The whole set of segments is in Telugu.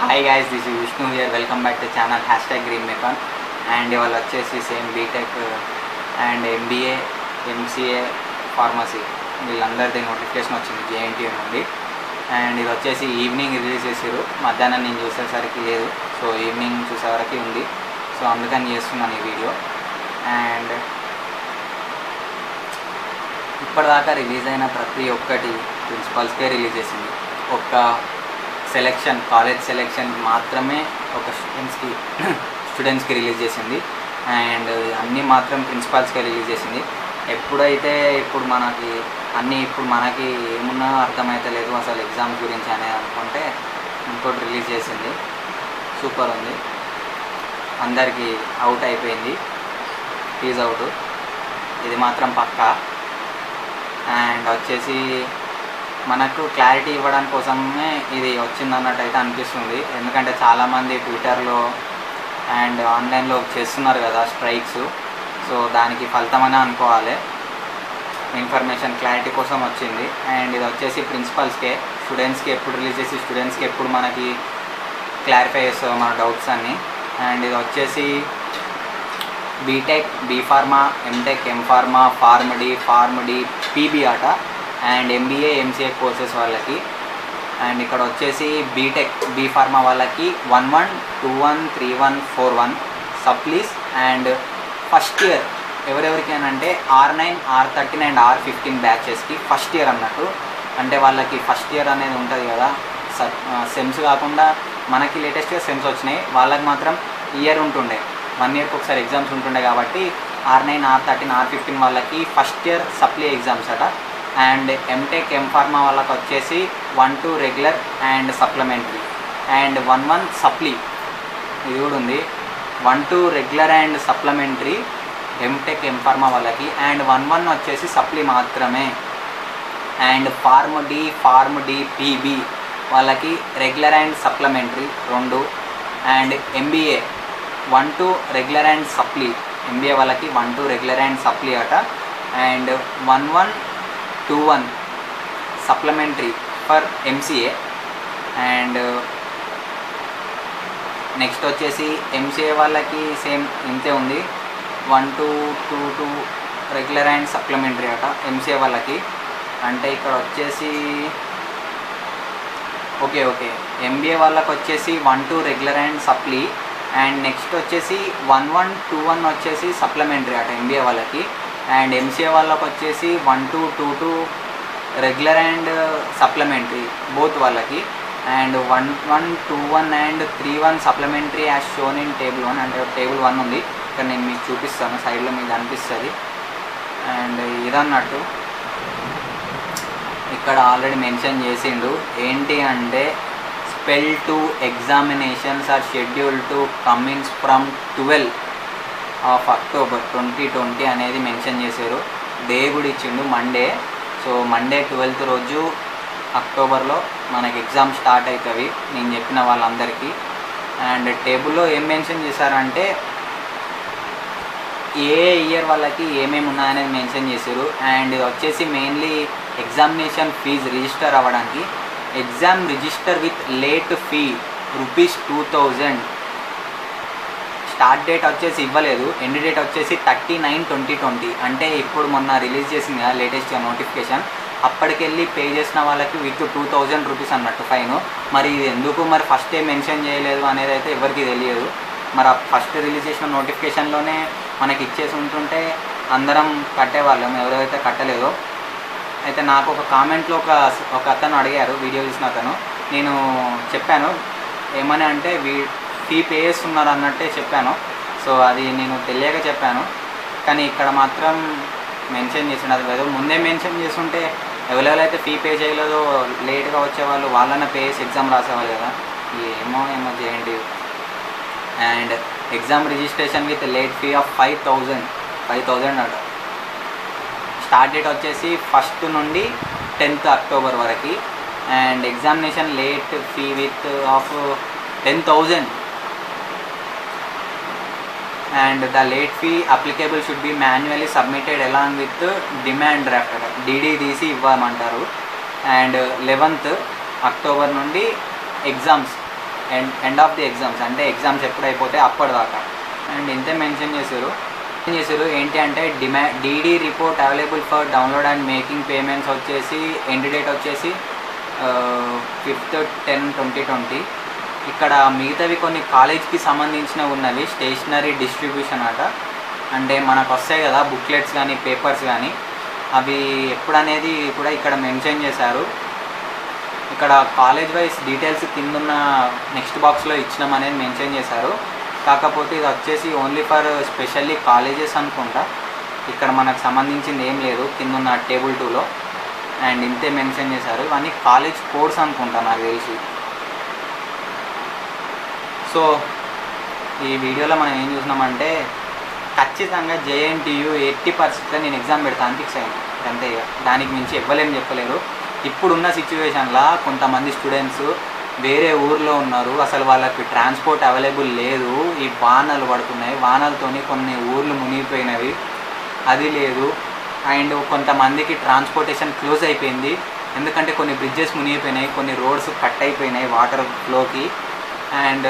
hi guys this is Vishnu here welcome back to channel hashtag green మేకాన్ అండ్ ఇవాళ వచ్చేసి same BTech and MBA MCA pharmacy వీళ్ళందరిది నోటిఫికేషన్ వచ్చింది జేఎన్టీ నుండి అండ్ ఇది వచ్చేసి ఈవినింగ్ రిలీజ్ చేసారు మధ్యాహ్నం నేను చూసేసరికి లేదు సో ఈవినింగ్ చూసేవరకు ఉంది సో అందుకని చేస్తున్నాను ఈ వీడియో అండ్ ఇప్పటిదాకా రిలీజ్ అయిన ప్రతి ఒక్కటి ప్రిన్సిపల్స్కే రిలీజ్ చేసింది ఒక్క సెలెక్షన్ కాలేజ్ సెలెక్షన్ మాత్రమే ఒక స్టూడెంట్స్కి స్టూడెంట్స్కి రిలీజ్ చేసింది అండ్ అన్నీ మాత్రం ప్రిన్సిపాల్స్కే రిలీజ్ చేసింది ఎప్పుడైతే ఇప్పుడు మనకి అన్నీ ఇప్పుడు మనకి ఏమున్నా అర్థమైతలేదు అసలు ఎగ్జామ్స్ గురించి అనేది అనుకుంటే ఇంకోటి రిలీజ్ చేసింది సూపర్ ఉంది అందరికీ అవుట్ అయిపోయింది ఫీజ్ అవుట్ ఇది మాత్రం పక్కా అండ్ వచ్చేసి మనకు క్లారిటీ ఇవ్వడానికి కోసమే ఇది వచ్చింది అన్నట్టు అయితే అనిపిస్తుంది ఎందుకంటే చాలామంది ట్విట్టర్లో అండ్ ఆన్లైన్లో చేస్తున్నారు కదా స్ట్రైక్స్ సో దానికి ఫలితమనే అనుకోవాలి ఇన్ఫర్మేషన్ క్లారిటీ కోసం వచ్చింది అండ్ ఇది వచ్చేసి ప్రిన్సిపల్స్కే స్టూడెంట్స్కి ఎప్పుడు రిలీజ్ చేసి స్టూడెంట్స్కి ఎప్పుడు మనకి క్లారిఫై చేస్తుంది మన డౌట్స్ అన్నీ అండ్ ఇది వచ్చేసి BTech B pharma MTech M pharma pharm D pharm D PB ఆట అండ్ ఎంబీఏ ఎంసీఏ కోర్సెస్ వాళ్ళకి అండ్ ఇక్కడ వచ్చేసి బీటెక్ బీ ఫార్మా వాళ్ళకి one one two one three one four one supplies and first year ఎవరెవరికి అని అంటే R nine R thirteen and R fifteen బ్యాచెస్కి ఫస్ట్ ఇయర్ అన్నట్టు అంటే వాళ్ళకి ఫస్ట్ ఇయర్ అనేది ఉంటుంది కదా సెమ్స్ కాకుండా మనకి లేటెస్ట్గా సెమ్స్ వచ్చినాయి వాళ్ళకి మాత్రం ఇయర్ ఉంటుండే వన్ ఇయర్కి ఒకసారి ఎగ్జామ్స్ ఉంటుండే కాబట్టి R nine R thirteen R fifteen వాళ్ళకి ఫస్ట్ ఇయర్ సప్లీ ఎగ్జామ్స్ అట అండ్ ఎంటెక్ ఎం ఫార్మా వాళ్ళకి వచ్చేసి one two regular and supplementary and one one supply ఇది కూడా ఉంది one two regular and supplementary MTech M pharma వాళ్ళకి అండ్ వన్ వన్ వచ్చేసి సప్లీ మాత్రమే and pharm D pharm D PB వాళ్ళకి రెగ్యులర్ అండ్ సప్లిమెంటరీ రెండు and MBA one two regular and supply MBA వాళ్ళకి one two regular and supply అట and one one two one supplementary for MCA and next వచ్చేసి ఎంసీఏ వాళ్ళకి సేమ్ ఇంతే ఉంది one two two two regular and supplementary అట ఎంసీఏ వాళ్ళకి అంటే ఇక్కడ వచ్చేసి ఓకే ఓకే ఎంబీఏ వాళ్ళకి వచ్చేసి one two regular and supply and next వచ్చేసి వన్ వన్ టూ వన్ వచ్చేసి సప్లిమెంటరీ అట ఎంబీఏ వాళ్ళకి అండ్ ఎంసీఏ వాళ్ళకి వచ్చేసి one two two two regular and supplementary both వాళ్ళకి and one one two one and three one supplementary as shown in table one అంటే టేబుల్ వన్ ఉంది ఇక్కడ నేను మీకు చూపిస్తాను సైడ్లో మీకు అనిపిస్తుంది అండ్ ఇదన్నట్టు ఇక్కడ ఆల్రెడీ మెన్షన్ చేసిండు ఏంటి అంటే spell to examinations are schedule to commence from twelve of October twenty twenty అనేది మెన్షన్ చేశారు దేవుడు ఇచ్చిండు మండే సో మండే ట్వెల్త్ రోజు అక్టోబర్లో మనకి ఎగ్జామ్ స్టార్ట్ అవుతుంది నేను చెప్పిన వాళ్ళందరికీ అండ్ టేబుల్లో ఏం మెన్షన్ చేశారంటే ఏ ఇయర్ వాళ్ళకి ఏమేమి ఉన్నాయనేది మెన్షన్ చేశారు అండ్ ఇది వచ్చేసి మెయిన్లీ ఎగ్జామినేషన్ ఫీజు రిజిస్టర్ అవ్వడానికి exam register with late fee rupees two thousand start date వచ్చేసి ఇవ్వలేదు ఎండ్ డేట్ వచ్చేసి థర్టీ నైన్ ట్వంటీ ట్వంటీ అంటే ఇప్పుడు మొన్న రిలీజ్ చేసింది కదా లేటెస్ట్గా నోటిఫికేషన్ అప్పటికెళ్ళి పే చేసిన వాళ్ళకి విత్ టూ థౌజండ్ రూపీస్ అన్నట్టు ఫైన్ మరి ఇది ఎందుకు మరి ఫస్ట్ ఏ మెన్షన్ చేయలేదు అనేది అయితే ఎవరికి తెలియదు మరి ఫస్ట్ రిలీజ్ చేసిన నోటిఫికేషన్లోనే మనకి ఇచ్చేసి ఉంటుంటే అందరం కట్టేవాళ్ళం ఎవరైతే కట్టలేదో అయితే నాకు ఒక కామెంట్లో ఒక ఒక అతను అడిగారు వీడియో చూసిన అతను నేను చెప్పాను ఏమని అంటే వీ ఫీ పే చేస్తున్నారు అన్నట్టే చెప్పాను సో అది నేను తెలియక చెప్పాను కానీ ఇక్కడ మాత్రం మెన్షన్ చేసిండు అది ఏదో ముందే మెన్షన్ చేస్తుంటే ఎవరెవరైతే ఫీ పే చేయలేదో లేట్గా వచ్చేవాళ్ళు వాళ్ళనే పే చేసి ఎగ్జామ్ రాసేవాళ్ళు కదా ఏమో ఏమో చేయండి and exam registration with late fee of five thousand five thousand అట స్టార్ట్ డేట్ వచ్చేసి ఫస్ట్ నుండి టెన్త్ అక్టోబర్ వరకు and examination late fee with of ten thousand and the late fee applicable should be manually submitted along with demand draft DD తీసి ఇవ్వమంటారు అండ్ లెవెన్త్ అక్టోబర్ నుండి exams end end of the exams అంటే ఎగ్జామ్స్ ఎప్పుడు అయిపోతే అప్పటిదాకా అండ్ ఇంతే మెన్షన్ చేశారు మెన్షన్ చేశారు ఏంటి అంటే డిమా DD report available for download and making payments వచ్చేసి ఎండ్ డేట్ వచ్చేసి ఫిఫ్త్ టెన్ ట్వంటీ ట్వంటీ ఇక్కడ మిగతావి కొన్ని కాలేజ్కి సంబంధించినవి ఉన్నవి స్టేషనరీ డిస్ట్రిబ్యూషన్ అట అంటే మనకు వస్తాయి కదా బుక్లెట్స్ కానీ పేపర్స్ కానీ అవి ఎప్పుడనేది కూడా ఇక్కడ మెన్షన్ చేశారు ఇక్కడ కాలేజ్ వైజ్ డీటెయిల్స్ కిందున్న నెక్స్ట్ బాక్స్లో ఇచ్చినాం అనేది మెన్షన్ చేశారు కాకపోతే ఇది వచ్చేసి ఓన్లీ ఫర్ స్పెషల్లీ కాలేజెస్ అనుకుంటా ఇక్కడ మనకు సంబంధించింది ఏం లేదు కిందున్న టేబుల్ టూలో అండ్ ఇంతే మెన్షన్ చేశారు ఇవన్నీ కాలేజ్ కోర్స్ అనుకుంటా నాకు తెలిసి సో ఈ వీడియోలో మనం ఏం చూసినామంటే ఖచ్చితంగా జేఎన్టీయు ఎయిటీ పర్సెంట్లో నేను ఎగ్జామ్ పెడతాను ఫిక్స్ అయ్యాను అంతే ఇక దానికి మించి ఇవ్వలేం చెప్పలేరు ఇప్పుడున్న సిచ్యువేషన్లో కొంతమంది స్టూడెంట్స్ వేరే ఊర్లో ఉన్నారు అసలు వాళ్ళకి ట్రాన్స్పోర్ట్ అవైలబుల్ లేదు ఈ వానలు పడుతున్నాయి వానలతోని కొన్ని ఊర్లు మునిగిపోయినవి అది లేదు అండ్ కొంతమందికి ట్రాన్స్పోర్టేషన్ క్లోజ్ అయిపోయింది ఎందుకంటే కొన్ని బ్రిడ్జెస్ మునిగిపోయినాయి కొన్ని రోడ్స్ కట్ అయిపోయినాయి వాటర్ ఫ్లోకి అండ్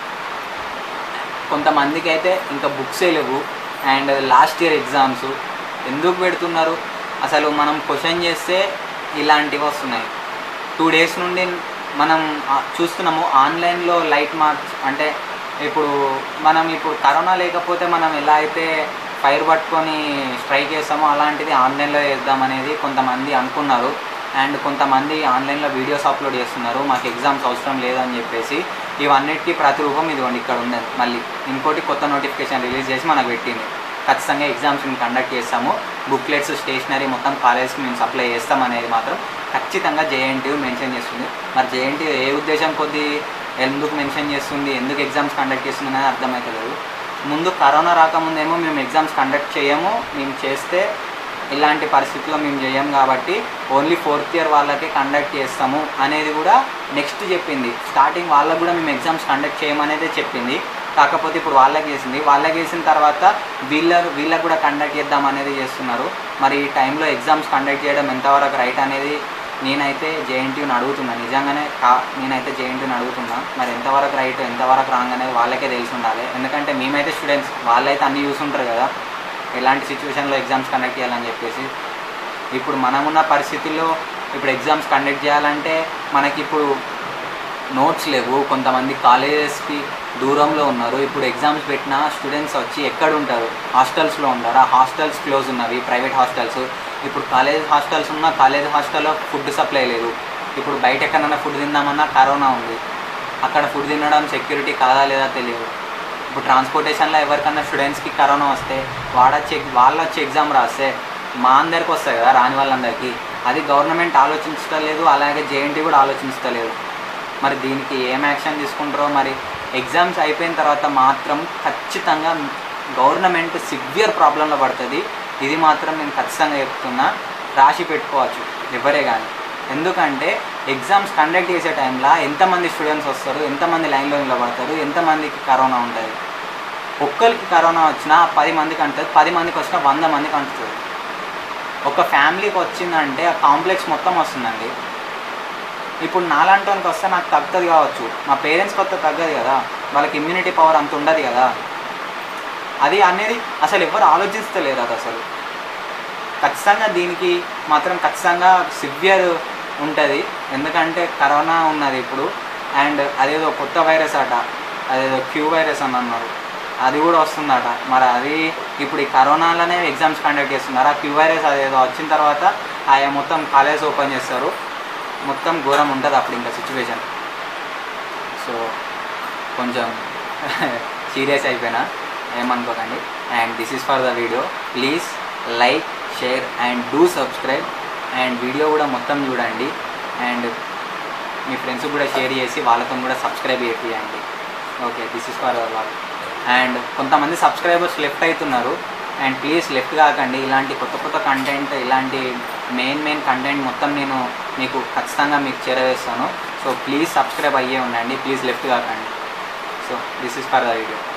కొంతమందికి అయితే ఇంకా బుక్సే లేవు అండ్ లాస్ట్ ఇయర్ ఎగ్జామ్స్ ఎందుకు పెడుతున్నారు అసలు మనం క్వశ్చన్ చేస్తే ఇలాంటివి వస్తున్నాయి టూ డేస్ నుండి మనం ఆ, చూస్తున్నాము ఆన్లైన్లో లైట్ మార్క్స్ అంటే ఇప్పుడు మనం ఇప్పుడు కరోనా లేకపోతే మనం ఎలా అయితే ఫైర్ పట్టుకొని స్ట్రైక్ చేస్తామో అలాంటిది ఆన్లైన్లో చేద్దాం అనేది కొంతమంది అనుకున్నారు అండ్ కొంతమంది ఆన్లైన్లో వీడియోస్ అప్లోడ్ చేస్తున్నారు మాకు ఎగ్జామ్స్ అవసరం లేదని చెప్పేసి ఇవన్నిటికీ ప్రతిరూపం ఇదిగోండి ఇక్కడ ఉంది మళ్ళీ ఇంకోటి కొత్త నోటిఫికేషన్ రిలీజ్ చేసి మనకు పెట్టింది ఖచ్చితంగా ఎగ్జామ్స్ మేము కండక్ట్ చేస్తాము బుక్లెట్స్ స్టేషనరీ మొత్తం కాలేజ్కి మేము సప్లై చేస్తాం అనేది మాత్రం ఖచ్చితంగా జేఎన్టీయూ మెన్షన్ చేస్తుంది మరి జేఎన్టీయూ ఏ ఉద్దేశం కొద్దీ ఎందుకు మెన్షన్ చేస్తుంది ఎందుకు ఎగ్జామ్స్ కండక్ట్ చేస్తుంది అనేది అర్థమవుతలేదు ముందు కరోనా రాకముందేమో మేము ఎగ్జామ్స్ కండక్ట్ చేయము మేము చేస్తే ఇలాంటి పరిస్థితుల్లో మేము చేయం కాబట్టి ఓన్లీ ఫోర్త్ ఇయర్ వాళ్ళకే కండక్ట్ చేస్తాము అనేది కూడా నెక్స్ట్ చెప్పింది స్టార్టింగ్ వాళ్ళకు కూడా మేము ఎగ్జామ్స్ కండక్ట్ చేయమనేదే చెప్పింది కాకపోతే ఇప్పుడు వాళ్ళకి చేసింది వాళ్ళకి చేసిన తర్వాత వీళ్ళ వీళ్ళకి కూడా కండక్ట్ చేద్దాం అనేది చేస్తున్నారు మరి ఈ టైంలో ఎగ్జామ్స్ కండక్ట్ చేయడం ఎంతవరకు రైట్ అనేది నేనైతే జేఎన్టీయూని అడుగుతున్నా నిజంగానే కా నేనైతే జేఎన్టీయూని అడుగుతున్నా మరి ఎంతవరకు రైట్ ఎంతవరకు రాంగ్ అనేది వాళ్ళకే తెలిసి ఉండాలి ఎందుకంటే మేమైతే స్టూడెంట్స్ వాళ్ళైతే అన్నీ చూసుంటారు కదా ఎలాంటి సిచ్యువేషన్లో ఎగ్జామ్స్ కండక్ట్ చేయాలని చెప్పేసి ఇప్పుడు మనమున్న పరిస్థితుల్లో ఇప్పుడు ఎగ్జామ్స్ కండక్ట్ చేయాలంటే మనకి ఇప్పుడు నోట్స్ లేవు కొంతమంది కాలేజెస్కి దూరంలో ఉన్నారు ఇప్పుడు ఎగ్జామ్స్ పెట్టిన స్టూడెంట్స్ వచ్చి ఎక్కడ ఉంటారు హాస్టల్స్లో ఉంటారు ఆ హాస్టల్స్ క్లోజ్ ఉన్నవి ప్రైవేట్ హాస్టల్స్ ఇప్పుడు కాలేజ్ హాస్టల్స్ ఉన్న కాలేజ్ హాస్టల్లో ఫుడ్ సప్లై లేదు ఇప్పుడు బయట ఎక్కడైనా ఫుడ్ తిందామన్నా కరోనా ఉంది అక్కడ ఫుడ్ తినడం సెక్యూరిటీ కాదా లేదా తెలియదు ఇప్పుడు ట్రాన్స్పోర్టేషన్లో ఎవరికన్నా స్టూడెంట్స్కి కరోనా వస్తే వాడొచ్చి వాళ్ళు వచ్చి ఎగ్జామ్ రాస్తే మా అందరికి వస్తాయి కదా రాని వాళ్ళందరికీ అది గవర్నమెంట్ ఆలోచించలేదు అలాగే జేఎన్టీ కూడా ఆలోచించలేదు మరి దీనికి ఏం యాక్షన్ తీసుకుంటారో మరి ఎగ్జామ్స్ అయిపోయిన తర్వాత మాత్రం ఖచ్చితంగా గవర్నమెంట్ సివియర్ ప్రాబ్లంలో పడుతుంది ఇది మాత్రం నేను ఖచ్చితంగా చెప్తున్నా రాసి పెట్టుకోవచ్చు ఎవరే కానీ ఎందుకంటే ఎగ్జామ్స్ కండక్ట్ చేసే టైంలో ఎంతమంది స్టూడెంట్స్ వస్తారు ఎంతమంది లైన్లో నిలబడతారు ఎంతమందికి కరోనా ఉంటుంది ఒక్కరికి కరోనా వచ్చినా పది మందికి అంటుంది పది మందికి వచ్చినా వంద మందికి అంటుతుంది ఒక ఫ్యామిలీకి వచ్చిందంటే ఆ కాంప్లెక్స్ మొత్తం వస్తుందండి ఇప్పుడు నాలాంటి వస్తే నాకు తగ్గుతుంది కావచ్చు మా పేరెంట్స్కి వస్తే తగ్గదు కదా వాళ్ళకి ఇమ్యూనిటీ పవర్ అంత ఉండదు కదా అది అనేది అసలు ఎవరు ఆలోచిస్తలేరు అది అసలు ఖచ్చితంగా దీనికి మాత్రం ఖచ్చితంగా సివియర్ ఉంటుంది ఎందుకంటే కరోనా ఉన్నది ఇప్పుడు అండ్ అదేదో కొత్త వైరస్ అట అదేదో క్యూ వైరస్ అని అన్నారు అది కూడా వస్తుందట మరి అది ఇప్పుడు ఈ కరోనాలోనే ఎగ్జామ్స్ కండక్ట్ చేస్తున్నారు ఆ క్యూ వైరస్ అదేదో వచ్చిన తర్వాత ఆయా మొత్తం కాలేజ్ ఓపెన్ చేస్తారు మొత్తం ఘోరం ఉంటుంది అప్పుడు ఇంకా సిచ్యువేషన్ సో కొంచెం సీరియస్ అయిపోయినా ఏమనుకోకండి and this is for the video please like share and do subscribe and video కూడా మొత్తం చూడండి అండ్ మీ ఫ్రెండ్స్ కూడా షేర్ చేసి వాళ్ళతో కూడా సబ్స్క్రైబ్ చేయండి okay this is for our and కొంతమంది సబ్స్క్రైబర్స్ లెఫ్ట్ అవుతున్నారు అండ్ ప్లీజ్ లెఫ్ట్ కాకండి ఇలాంటి కొత్త కొత్త కంటెంట్ ఇలాంటి మెయిన్ మెయిన్ కంటెంట్ మొత్తం నేను మీకు ఖచ్చితంగా మీకు చేరవేస్తాను సో ప్లీజ్ సబ్స్క్రైబ్ అయ్యే ఉండండి ప్లీజ్ లెఫ్ట్ కాకండి so this is for the video